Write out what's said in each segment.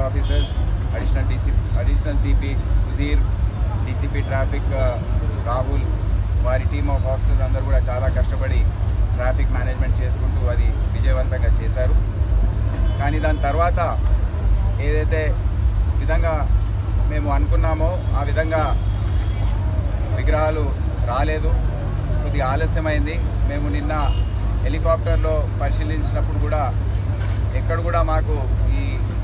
officers additional DC additional CP Sudhir DCP traffic ఆ, రాహుల్ వారి team of officers అందరూ కూడా చాలా కష్టపడి ట్రాఫిక్ మేనేజ్మెంట్ చేసుకుంటూ అది విజయవంతంగా చేశారు కానీ దాని తర్వాత ఏదైతే విధంగా మేము అనుకున్నామో ఆ విధంగా విగ్రహాలు రాలేదు కొద్దిగా ఆలస్యమైంది మేము నిన్న హెలికాప్టర్లో పరిశీలించినప్పుడు కూడా ఎక్కడ కూడా మాకు ఈ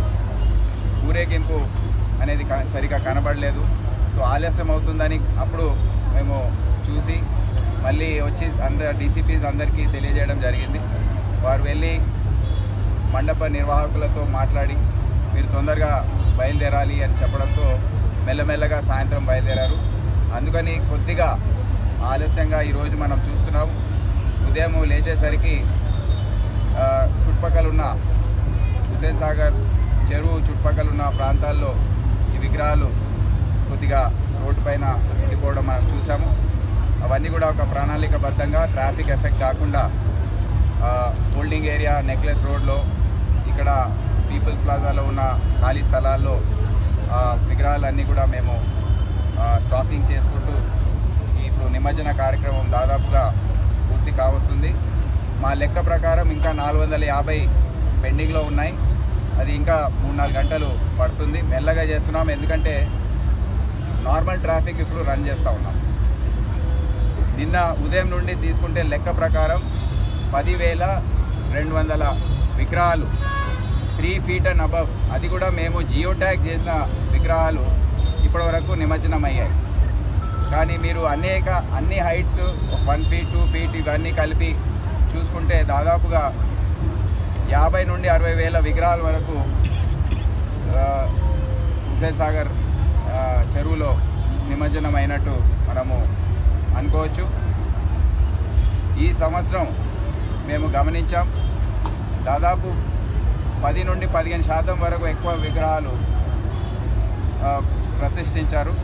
ఊరేగింపు అనేది క- సరిగా కనబడలేదు సో ఆలస్యం అవుతుందని అప్పుడు మేము చూసి మళ్ళీ వచ్చి అందరు డీసీపీస్ అందరికీ తెలియజేయడం జరిగింది వారు వెళ్ళి మండప నిర్వాహకులతో మాట్లాడి మీరు తొందరగా బయలుదేరాలి అని చెప్పడంతో మెల్లమెల్లగా సాయంత్రం బయలుదేరారు అందుకని కొద్దిగా ఆలస్యంగా ఈరోజు మనం చూస్తున్నాం ఉదయం లేచేసరికి ఆ, చుట్టుపక్కల ఉన్న హుసేన్ సాగర్ చెరువు చుట్టుపక్కల ఉన్న ప్రాంతాల్లో ఈ విగ్రహాలు కొద్దిగా రోడ్డు పైన ఉండిపోవడం మనం చూసాము అవన్నీ కూడా ఒక ప్రణాళికబద్ధంగా ట్రాఫిక్ ఎఫెక్ట్ కాకుండా ఆ, హోల్డింగ్ ఏరియా నెక్లెస్ రోడ్లో ఇక్కడ పీపుల్స్ ప్లాజాలో ఉన్న ఖాళీ స్థలాల్లో ఆ, విగ్రహాలన్నీ కూడా మేము ఆ, స్టాకింగ్ చేసుకుంటూ ఇప్పుడు నిమజ్జన కార్యక్రమం దాదాపుగా పూర్తి కావస్తుంది మా లెక్క ప్రకారం ఇంకా నాలుగు వందల యాభై పెండింగ్లో ఉన్నాయి అది ఇంకా మూడు నాలుగు గంటలు పడుతుంది మెల్లగా చేస్తున్నాం ఎందుకంటే నార్మల్ ట్రాఫిక్ ఇప్పుడు రన్ చేస్తూ ఉన్నాం నిన్న ఉదయం నుండి తీసుకుంటే లెక్క ప్రకారం పదివేల రెండు వందల విగ్రహాలు త్రీ ఫీట్ అండ్ అబవ్ అది కూడా మేము జియో ట్యాగ్ చేసిన విగ్రహాలు ఇప్పటివరకు నిమజ్జనం అయ్యాయి కానీ మీరు అనేక అన్ని heights one feet two feet ఇవన్నీ కలిపి చూసుకుంటే దాదాపుగా యాభై నుండి అరవై వేల విగ్రహాల వరకు ఆ, హుసేన్ సాగర్ ఆ, చెరువులో నిమజ్జనం అయినట్టు మనము అనుకోవచ్చు ఈ సంవత్సరం మేము గమనించాం దాదాపు పది నుండి పదిహేను శాతం వరకు ఎక్కువ విగ్రహాలు ఆ, ప్రతిష్ఠించారు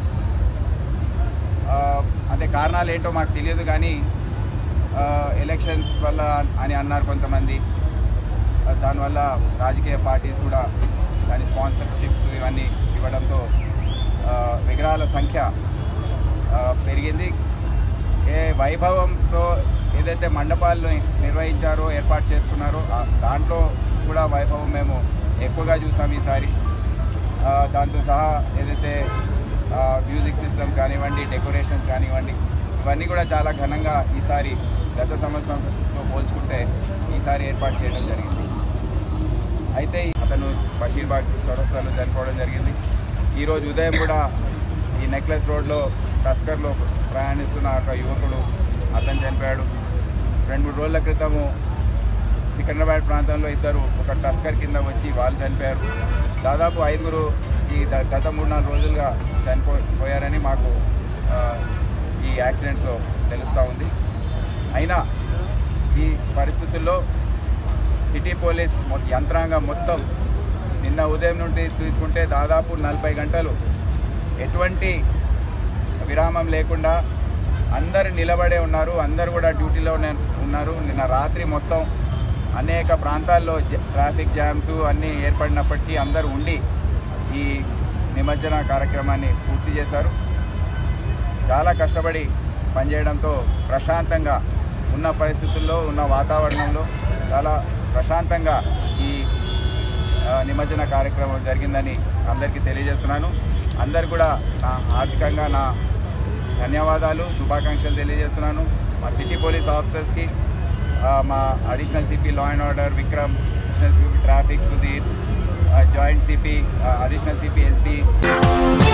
ఆ, అంటే కారణాలు ఏంటో మాకు తెలియదు కానీ ఆ, ఎలక్షన్స్ వల్ల అని అన్నారు కొంతమంది ఆ, దానివల్ల రాజకీయ పార్టీస్ కూడా దాని స్పాన్సర్షిప్స్ ఇవన్నీ ఇవ్వడంతో ఆ, విగ్రహాల సంఖ్య ఆ, పెరిగింది ఏ వైభవంతో ఏదైతే మండపాలను నిర్వహించారో ఏర్పాటు చేసుకున్నారో ఆ దాంట్లో కూడా వైభవం మేము ఎక్కువగా చూసాం ఈసారి ఆ, దాంతో సహా ఏదైతే ఆ, మ్యూజిక్ సిస్టమ్స్ కానివ్వండి డెకరేషన్స్ కానివ్వండి ఇవన్నీ కూడా చాలా ఘనంగా ఈసారి గత సంవత్సరంతో పోల్చుకుంటే ఈసారి ఏర్పాటు చేయడం జరిగింది అయితే అతను బషీర్బాగ్ చౌరస్తాలో చనిపోవడం జరిగింది ఈరోజు ఉదయం కూడా ఈ నెక్లెస్ రోడ్లో టస్కర్లో ప్రయాణిస్తున్న ఒక యువకుడు అతను చనిపోయాడు రెండు మూడు రోజుల క్రితము సికింద్రాబాద్ ప్రాంతంలో ఇద్దరు ఒక టస్కర్ కింద వచ్చి వాళ్ళు చనిపోయారు దాదాపు ఐదుగురు ఈ ద- గత మూడు నాలుగు రోజులుగా చనిపో పోయారని మాకు ఆ, ఈ యాక్సిడెంట్స్లో తెలుస్తూ ఉంది అయినా ఈ పరిస్థితుల్లో సిటీ పోలీస్ మొ- యంత్రాంగం మొత్తం నిన్న ఉదయం నుండి తీసుకుంటే దాదాపు నలభై గంటలు ఎటువంటి విరామం లేకుండా అందరు నిలబడే ఉన్నారు అందరు కూడా డ్యూటీలోనే ఉన్నారు నిన్న రాత్రి మొత్తం అనేక ప్రాంతాల్లో జ- ట్రాఫిక్ జామ్స్ అన్నీ ఏర్పడినప్పటికీ అందరూ ఉండి ఈ నిమజ్జన కార్యక్రమాన్ని పూర్తి చేశారు చాలా కష్టపడి పనిచేయడంతో ప్రశాంతంగా ఉన్న పరిస్థితుల్లో ఉన్న వాతావరణంలో చాలా ప్రశాంతంగా ఈ ఆ, నిమజ్జన కార్యక్రమం జరిగిందని అందరికీ తెలియజేస్తున్నాను అందరు కూడా నా ఆర్థికంగా నా ధన్యవాదాలు శుభాకాంక్షలు తెలియజేస్తున్నాను మా సిటీ పోలీస్ ఆఫీసర్స్కి ఆ, మా additional CP law and order Vikram additional CP traffic Sudhir joint CP additional CP SP